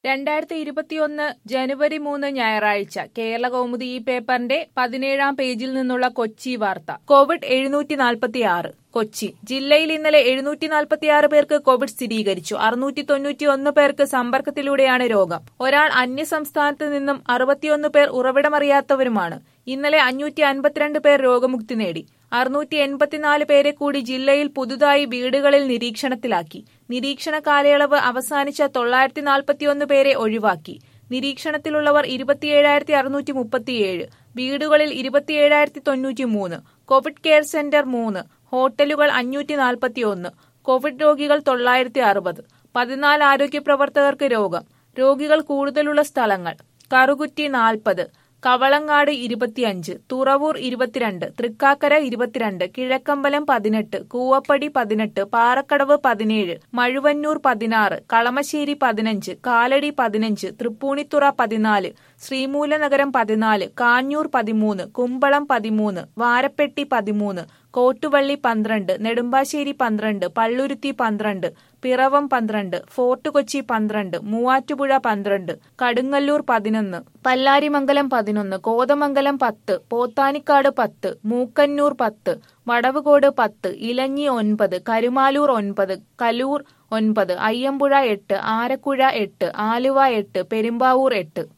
രണ്ടായിരത്തി ഇരുപത്തിയൊന്ന് ജനുവരി മൂന്ന് ഞായറാഴ്ച കേരള കൗമുദി ഈ പേപ്പറിന്റെ പതിനേഴാം പേജിൽ നിന്നുള്ള കൊച്ചി വാർത്ത കോവിഡ് എഴുന്നൂറ്റി നാൽപ്പത്തിയാറ് കൊച്ചി ജില്ലയിൽ ഇന്നലെ എഴുന്നൂറ്റി നാൽപ്പത്തിയാറ് പേർക്ക് കോവിഡ് സ്ഥിരീകരിച്ചു അറുന്നൂറ്റി തൊണ്ണൂറ്റി ഒന്ന് പേർക്ക് സമ്പർക്കത്തിലൂടെയാണ് രോഗം ഒരാൾ അന്യസംസ്ഥാനത്ത് നിന്നും അറുപത്തിയൊന്ന് പേർ ഉറവിടമറിയാത്തവരുമാണ് ഇന്നലെ അഞ്ഞൂറ്റി അൻപത്തിരണ്ട് പേർ രോഗമുക്തി നേടി അറുന്നൂറ്റി എൺപത്തിനാല് പേരെ കൂടി ജില്ലയിൽ പുതുതായി വീടുകളിൽ നിരീക്ഷണത്തിലാക്കി നിരീക്ഷണ കാലയളവ് അവസാനിച്ച തൊള്ളായിരത്തി നാൽപ്പത്തിയൊന്ന് പേരെ ഒഴിവാക്കി നിരീക്ഷണത്തിലുള്ളവർ ഇരുപത്തിയേഴായിരത്തി അറുന്നൂറ്റി മുപ്പത്തിയേഴ് വീടുകളിൽ ഇരുപത്തിയേഴായിരത്തി തൊണ്ണൂറ്റി മൂന്ന് കോവിഡ് കെയർ സെന്റർ മൂന്ന് ഹോട്ടലുകൾ അഞ്ഞൂറ്റി നാൽപ്പത്തിയൊന്ന് കോവിഡ് രോഗികൾ തൊള്ളായിരത്തി അറുപത് പതിനാല് ആരോഗ്യ പ്രവർത്തകർക്ക് രോഗം രോഗികൾ കൂടുതലുള്ള സ്ഥലങ്ങൾ കറുകുറ്റി നാൽപ്പത് കവളങ്ങാട് ഇരുപത്തിയഞ്ച് തുറവൂർ ഇരുപത്തിരണ്ട് തൃക്കാക്കര ഇരുപത്തിരണ്ട് കിഴക്കമ്പലം പതിനെട്ട് കൂവപ്പടി പതിനെട്ട് പാറക്കടവ് പതിനേഴ് മഴുവന്നൂർ പതിനാറ് കളമശ്ശേരി പതിനഞ്ച് കാലടി പതിനഞ്ച് തൃപ്പൂണിത്തുറ പതിനാല് ശ്രീമൂലനഗരം പതിനാല് കാഞ്ഞൂർ പതിമൂന്ന് കുമ്പളം പതിമൂന്ന് വാരപ്പെട്ടി പതിമൂന്ന് കോട്ടുവള്ളി പന്ത്രണ്ട് നെടുമ്പാശ്ശേരി പന്ത്രണ്ട് പള്ളുരുത്തി പന്ത്രണ്ട് പിറവം പന്ത്രണ്ട് ഫോർട്ട് കൊച്ചി പന്ത്രണ്ട് മൂവാറ്റുപുഴ പന്ത്രണ്ട് കടുങ്ങല്ലൂർ പതിനൊന്ന് പല്ലാരിമംഗലം പതിനൊന്ന് കോതമംഗലം പത്ത് പോത്താനിക്കാട് പത്ത് മൂക്കന്നൂർ പത്ത് വടവുകോട് പത്ത് ഇലഞ്ഞി ഒൻപത് കരുമാലൂർ ഒൻപത് കലൂർ ഒൻപത് അയ്യമ്പുഴ എട്ട് ആരക്കുഴ എട്ട് ആലുവ എട്ട് പെരുമ്പാവൂർ എട്ട്